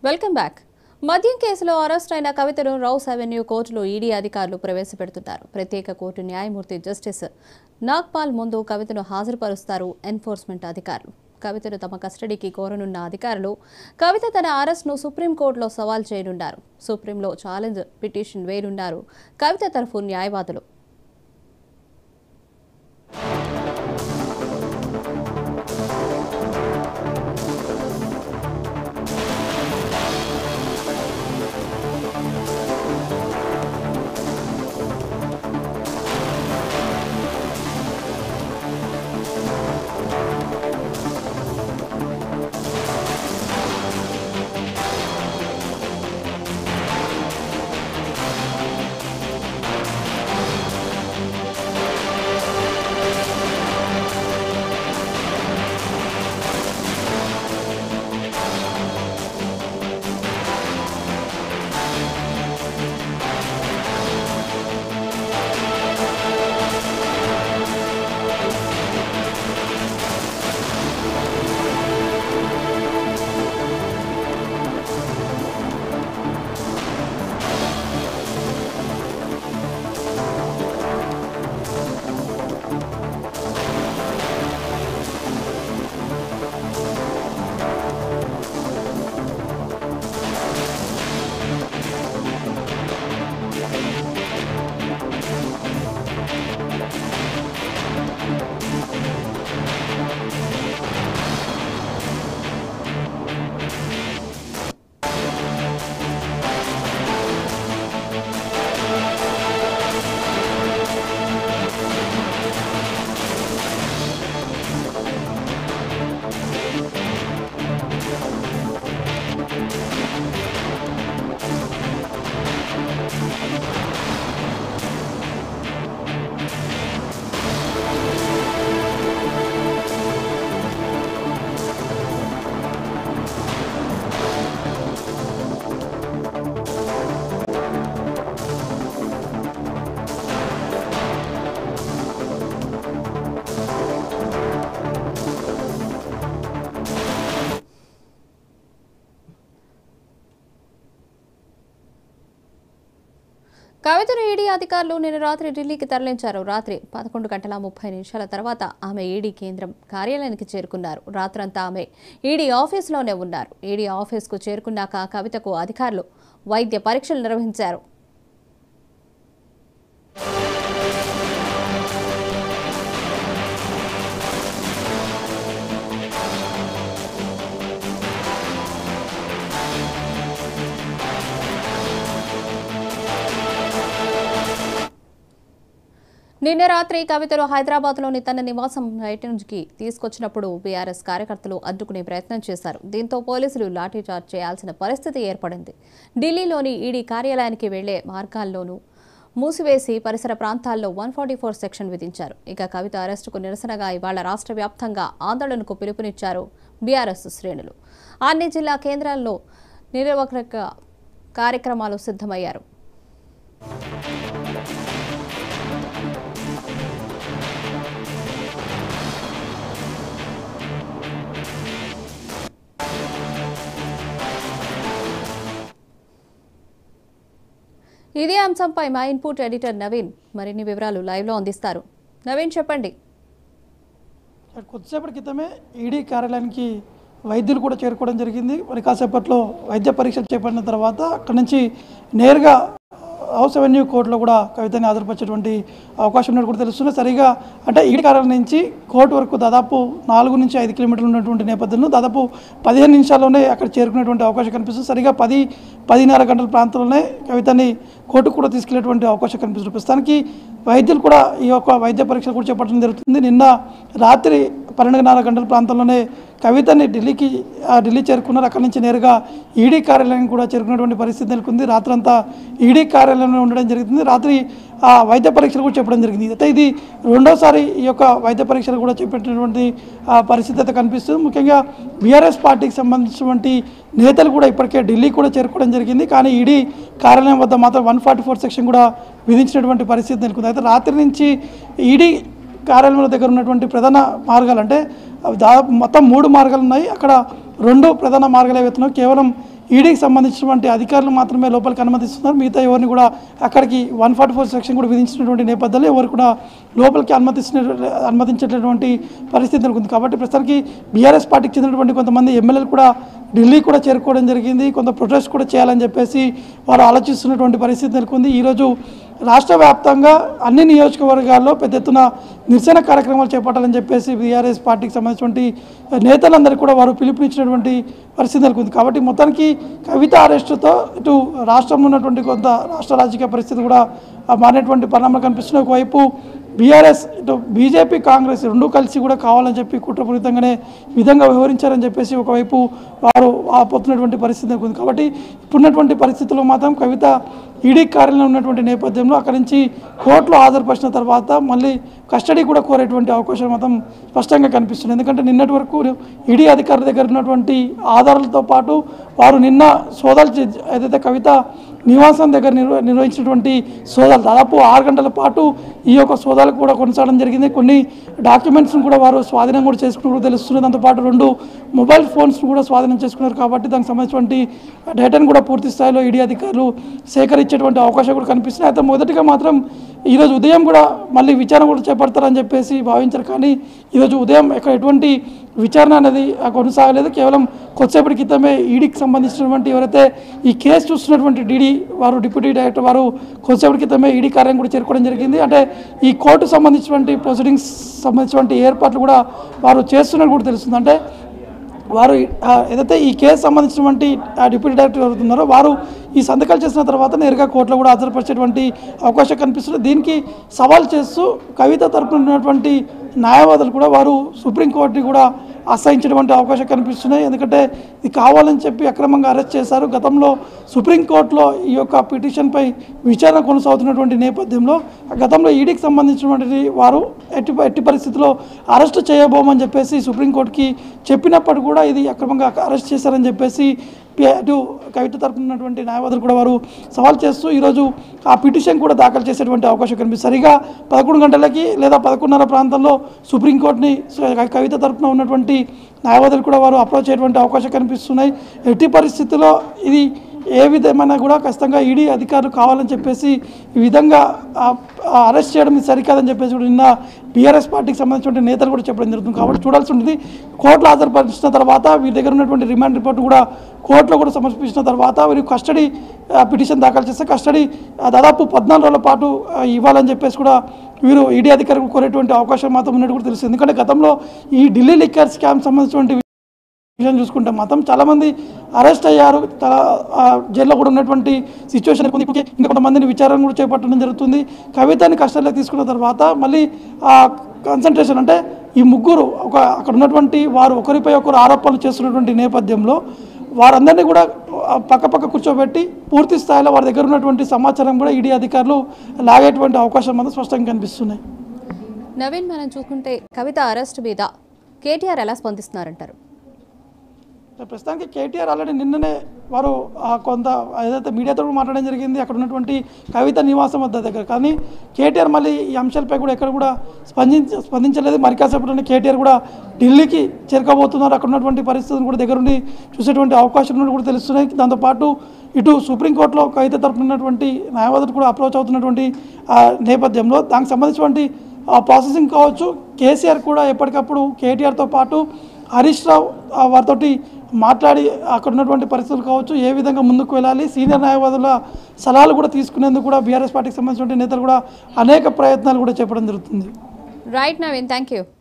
welcome back మద్యం కేసులో arrest అయిన కవితను రౌస్ అవెన్యూ కోర్టులో ఈడీ అధికారులు ప్రవేశపెడుతున్నారు ప్రత్యేక కోర్టు న్యాయమూర్తి జస్టిస్ నాగ్పాల్ ముందు కవితను హాజరుపరుస్తారు ఎన్ఫోర్స్మెంట్ అధికారులు కవితను తమ కస్టడీకి కోరనున్న అధికారులు కవిత తన అరెస్ట్ను సుప్రీంకోర్టులో సవాల్ చేయనున్నారు సుప్రీంలో ఛాలెంజ్ పిటిషన్ వేయనున్నారు కవిత తరఫు న్యాయవాదులు కవితను ఈడీ అధికారులు నిన్న రాత్రి ఢిల్లీకి తరలించారు రాత్రి పదకొండు గంటల ముప్పై నిమిషాల తర్వాత ఆమె ఈడీ కేంద్రం కార్యాలయానికి చేరుకున్నారు రాత్రంతా ఆమె ఈడీ ఆఫీసులోనే ఉన్నారు ఈడీ ఆఫీసుకు చేరుకున్నాక కవితకు అధికారులు వైద్య పరీక్షలు నిర్వహించారు నిన్న రాత్రి కవితలు హైదరాబాద్లోని తన నివాసం బయట నుంచి తీసుకొచ్చినప్పుడు బీఆర్ఎస్ కార్యకర్తలు అడ్డుకునే ప్రయత్నం చేశారు దీంతో పోలీసులు లాఠీచార్జ్ చేయాల్సిన పరిస్థితి ఏర్పడింది ఢిల్లీలోని ఈడీ కార్యాలయానికి వెళ్లే మార్గాల్లోనూ మూసివేసి పరిసర ప్రాంతాల్లో వన్ ఫార్టీ ఫోర్ సెక్షన్ విధించారు ఇక కవిత అరెస్టుకు నిరసనగా ఇవాళ రాష్ట్ర వ్యాప్తంగా ఆందోళనకు పిలుపునిచ్చారు బీఆర్ఎస్ శ్రేణులు అన్ని జిల్లా కేంద్రాల్లో నిరవక కార్యక్రమాలు సిద్ధమయ్యారు ఇదే అంశంపై మా ఇన్పుట్ ఎడిటర్ నవీన్ మరిన్ని వివరాలు లైవ్లో అందిస్తారు నవీన్ చెప్పండి సార్ కొద్దిసేపటి క్రితమే ఈడీ కార్యాలయానికి వైద్యులు కూడా చేరుకోవడం జరిగింది మరి కాసేపట్లో వైద్య పరీక్షలు చేపట్టిన తర్వాత అక్కడి నుంచి నేరుగా హౌస్ అవెన్యూ కోర్టులో కూడా కవితని హాజరుపరిచేటువంటి అవకాశం ఉన్నట్టు కూడా తెలుస్తుంది సరిగా అంటే ఈడీ కార్యాలయం నుంచి కోర్టు వరకు దాదాపు నాలుగు నుంచి ఐదు కిలోమీటర్లు ఉన్నటువంటి నేపథ్యంలో దాదాపు పదిహేను నిమిషాల్లోనే అక్కడ చేరుకునేటువంటి అవకాశం కనిపిస్తుంది సరిగా పది పదిన్నర గంటల ప్రాంతంలోనే కవితని కోర్టుకు కూడా తీసుకెళ్లేటువంటి అవకాశం కనిపిస్తుంది ప్రస్తుతానికి వైద్యులు కూడా ఈ యొక్క వైద్య పరీక్షలు కూడా చేపట్టడం జరుగుతుంది నిన్న రాత్రి పన్నెండున్నర గంటల ప్రాంతంలోనే కవితని ఢిల్లీకి ఆ, ఢిల్లీ చేరుకున్నారు అక్కడి నుంచి నేరుగా ఈడీ కార్యాలయం కూడా చేరుకున్నటువంటి పరిస్థితి నెలకొంది రాత్రంతా ఈడీ కార్యాలయంలో ఉండడం జరుగుతుంది రాత్రి ఆ వైద్య పరీక్షలు కూడా చెప్పడం జరిగింది అయితే ఇది రెండోసారి ఈ యొక్క వైద్య పరీక్షలు కూడా చేపట్టినటువంటి ఆ, పరిస్థితి అయితే కనిపిస్తుంది ముఖ్యంగా బీఆర్ఎస్ పార్టీకి సంబంధించినటువంటి నేతలు కూడా ఇప్పటికే ఢిల్లీ కూడా చేరుకోవడం జరిగింది కానీ ఈడీ కార్యాలయం వద్ద మాత్రం వన్ ఫార్టీ ఫోర్ సెక్షన్ కూడా విధించినటువంటి పరిస్థితి నెలకొంది అయితే రాత్రి నుంచి ఈడీ కార్యాలయం దగ్గర ఉన్నటువంటి ప్రధాన మార్గాలు అంటే అవి దాదాపు మొత్తం మూడు మార్గాలు ఉన్నాయి అక్కడ రెండు ప్రధాన మార్గాలు ఏవైతున్నాయో కేవలం ఈడీకి సంబంధించినటువంటి అధికారులు మాత్రమే లోపలికి అనుమతిస్తున్నారు మిగతా ఎవరిని కూడా అక్కడికి వన్ ఫార్టీ ఫోర్ సెక్షన్ కూడా విధించినటువంటి నేపథ్యంలో ఎవరు కూడా లోపలికి అనుమతిస్తున్న అనుమతించేటటువంటి పరిస్థితి నెలకొంది కాబట్టి ప్రస్తుతానికి బీఆర్ఎస్ పార్టీకి చెందినటువంటి కొంతమంది ఎమ్మెల్యేలు కూడా ఢిల్లీ కూడా చేరుకోవడం జరిగింది కొంత ప్రొటెస్ట్ కూడా చేయాలని చెప్పేసి వారు ఆలోచిస్తున్నటువంటి పరిస్థితి నెలకొంది ఈరోజు రాష్ట్ర వ్యాప్తంగా అన్ని నియోజకవర్గాల్లో పెద్ద ఎత్తున నిరసన కార్యక్రమాలు చేపట్టాలని చెప్పేసి బీఆర్ఎస్ పార్టీకి సంబంధించినటువంటి నేతలందరికీ కూడా వారు పిలుపునిచ్చినటువంటి పరిస్థితి నెలకొంది కాబట్టి మొత్తానికి కవిత అరెస్టుతో ఇటు రాష్ట్రంలో ఉన్నటువంటి కొంత రాష్ట్ర రాజకీయ పరిస్థితి కూడా ఆ, మారినటువంటి పరిణామాలు కనిపిస్తున్నాయి ఒకవైపు బీఆర్ఎస్ ఇటు బీజేపీ కాంగ్రెస్ రెండు కలిసి కూడా కావాలని చెప్పి కుట్రపూరితంగానే ఈ విధంగా వ్యవహరించారని చెప్పేసి ఒకవైపు వారు ఆపోతున్నటువంటి పరిస్థితి నెలకొంది కాబట్టి ఇప్పుడున్నటువంటి పరిస్థితుల్లో మాత్రం కవిత ఈడీ కార్యాలయంలో ఉన్నటువంటి నేపథ్యంలో అక్కడి నుంచి కోర్టులో హాజరుపరిచిన తర్వాత మళ్ళీ కస్టడీ కూడా కోరేటువంటి అవకాశం మాత్రం స్పష్టంగా కనిపిస్తుంది ఎందుకంటే నిన్నటి వరకు ఈడీ అధికారుల దగ్గర ఉన్నటువంటి ఆధారాలతో పాటు వారు నిన్న సోదాలు చే- ఏదైతే కవిత నివాసం దగ్గర నిర్వ నిర్వహించినటువంటి సోదాలు దాదాపు ఆరు గంటల పాటు ఈ యొక్క సోదాలు కూడా కొనసాగడం జరిగింది కొన్ని డాక్యుమెంట్స్ని కూడా వారు స్వాధీనం కూడా చేసుకున్నట్టు తెలుస్తుంది దాంతోపాటు రెండు మొబైల్ ఫోన్స్ కూడా స్వాధీనం చేసుకున్నారు కాబట్టి దానికి సంబంధించినటువంటి డేటాను కూడా పూర్తి స్థాయిలో ఈడీ అధికారులు సేకరించేటువంటి అవకాశం కూడా కనిపిస్తుంది అయితే మొదటిగా మాత్రం ఈరోజు ఉదయం కూడా మళ్ళీ విచారణ కూడా చేపడతారని చెప్పేసి భావించారు కానీ ఈరోజు ఉదయం ఎక్కడ ఎటువంటి విచారణ అనేది ఆ, కొనసాగలేదు కేవలం కొద్దిసేపటి క్రితమే ఈడీకి సంబంధించినటువంటి ఎవరైతే ఈ కేసు చూస్తున్నటువంటి డీడీ వారు డిప్యూటీ డైరెక్టర్ వారు కొద్దిసేపటి క్రితమే ఈడీ కార్యం కూడా చేరుకోవడం జరిగింది అంటే ఈ కోర్టు సంబంధించినటువంటి ప్రొసీడింగ్స్ సంబంధించినటువంటి ఏర్పాట్లు కూడా వారు చేస్తున్నట్టు కూడా తెలుస్తుంది అంటే వారు ఆ, ఏదైతే ఈ కేసు సంబంధించినటువంటి ఆ డిప్యూటీ డైరెక్టర్ ఎవరుతున్నారో వారు ఈ సంతకాలు చేసిన తర్వాత నేరుగా కోర్టులో కూడా హాజరుపరిచేటువంటి అవకాశం కనిపిస్తుంది దీనికి సవాల్ చేస్తూ కవిత తరపున ఉన్నటువంటి న్యాయవాదులు కూడా వారు సుప్రీంకోర్టుని కూడా ఆశ్రయించేటువంటి అవకాశం కనిపిస్తున్నాయి ఎందుకంటే ఇది కావాలని చెప్పి అక్రమంగా అరెస్ట్ చేశారు గతంలో సుప్రీంకోర్టులో ఈ యొక్క పిటిషన్పై విచారణ కొనసాగుతున్నటువంటి నేపథ్యంలో గతంలో ఈడీకి సంబంధించినటువంటి వారు ఎట్టి ఎట్టి పరిస్థితుల్లో అరెస్ట్ చేయబోమని చెప్పేసి సుప్రీంకోర్టుకి చెప్పినప్పుడు కూడా ఇది అక్రమంగా అరెస్ట్ చేశారని చెప్పేసి పి- అటు కవిత తరపున ఉన్నటువంటి న్యాయవాదులు కూడా వారు సవాల్ చేస్తూ ఈరోజు ఆ పిటిషన్ కూడా దాఖలు చేసేటువంటి అవకాశం కనిపిస్తుంది సరిగా పదకొండు గంటలకి లేదా పదకొండున్నర ప్రాంతంలో సుప్రీంకోర్టుని స- కవిత తరపున ఉన్నటువంటి న్యాయవాదులు కూడా వారు అప్రోచ్ అయ్యేటువంటి అవకాశం కనిపిస్తున్నాయి ఎట్టి పరిస్థితుల్లో ఇది ఏ విధమైన కూడా ఖచ్చితంగా ఈడీ అధికారులు కావాలని చెప్పేసి ఈ విధంగా ఆ- ఆ అరెస్ట్ చేయడం ఇది సరికాదని చెప్పేసి కూడా నిన్న బీఆర్ఎస్ పార్టీకి సంబంధించిన నేతలు కూడా చెప్పడం జరుగుతుంది కాబట్టి చూడాల్సి ఉంటుంది కోర్టులో హాజరుపరిచిన తర్వాత వీరి దగ్గర ఉన్నటువంటి రిమాండ్ రిపోర్ట్ కూడా కోర్టులో కూడా సమర్పించిన తర్వాత వీరు కస్టడీ ఆ, పిటిషన్ దాఖలు చేస్తే కస్టడీ ఆ, దాదాపు పద్నాలుగు రోజుల పాటు ఆ, ఇవ్వాలని చెప్పేసి కూడా వీరు ఈడీ అధికారులు కోరేటువంటి అవకాశం మాత్రం ఉన్నట్టు కూడా తెలుస్తుంది ఎందుకంటే గతంలో ఈ ఢిల్లీ లిక్కర్ స్కామ్ సంబంధించినటువంటి విషయం చూసుకుంటే మాత్రం చాలామంది అరెస్ట్ అయ్యారు చాలా ఆ, జైల్లో కూడా ఉన్నటువంటి సిచ్యువేషన్ ఉంది ఇప్పటికే ఇంకా కొంతమందిని విచారణ కూడా చేపట్టడం జరుగుతుంది కవితని కస్టడీలోకి తీసుకున్న తర్వాత మళ్ళీ ఆ కాన్సన్ట్రేషన్ అంటే ఈ ముగ్గురు ఒక అక్కడ ఉన్నటువంటి వారు ఒకరిపై ఒకరు ఆరోపణలు చేస్తున్నటువంటి నేపథ్యంలో వారందరినీ కూడా ఆ, పక్క పక్క కూర్చోబెట్టి పూర్తి స్థాయిలో వారి దగ్గర ఉన్నటువంటి సమాచారం కూడా ఈడీ అధికారులు లాగేటువంటి అవకాశం మాత్రం స్పష్టంగా కనిపిస్తున్నాయి నవీన్ మనం చూసుకుంటే కవిత అరెస్ట్ మీద కేటీఆర్ ఎలా స్పందిస్తున్నారంటారు ప్రస్తుతానికి కేటీఆర్ ఆల్రెడీ నిన్ననే వారు ఆ కొంత ఏదైతే మీడియాతో కూడా మాట్లాడడం జరిగింది అక్కడ ఉన్నటువంటి కవిత నివాసం వద్ద దగ్గర కానీ కేటీఆర్ మళ్ళీ ఈ అంశాలపై కూడా ఎక్కడ కూడా స్పందించ స్పందించలేదు మరి కాసేపట్లోనే కేటీఆర్ కూడా ఢిల్లీకి చేరుకోబోతున్నారు అక్కడ ఉన్నటువంటి పరిస్థితులను కూడా దగ్గరుండి చూసేటువంటి అవకాశం ఉన్నట్టు కూడా తెలుస్తున్నాయి దాంతోపాటు ఇటు సుప్రీంకోర్టులో కవిత తరపున ఉన్నటువంటి న్యాయవాదులు కూడా అప్రోచ్ అవుతున్నటువంటి ఆ, నేపథ్యంలో దానికి సంబంధించినటువంటి ఆ ప్రాసెసింగ్ కావచ్చు కేసీఆర్ కూడా ఎప్పటికప్పుడు కేటీఆర్తో పాటు హరీష్ రావు ఆ, వారితోటి మాట్లాడి అక్కడ ఉన్నటువంటి పరిస్థితులు కావచ్చు ఏ విధంగా ముందుకు వెళ్ళాలి సీనియర్ న్యాయవాదుల సలహాలు కూడా తీసుకునేందుకు కూడా బీఆర్ఎస్ పార్టీకి సంబంధించిన నేతలు కూడా అనేక ప్రయత్నాలు కూడా చెప్పడం జరుగుతుంది రైట్ నవీన్ థ్యాంక్ యూ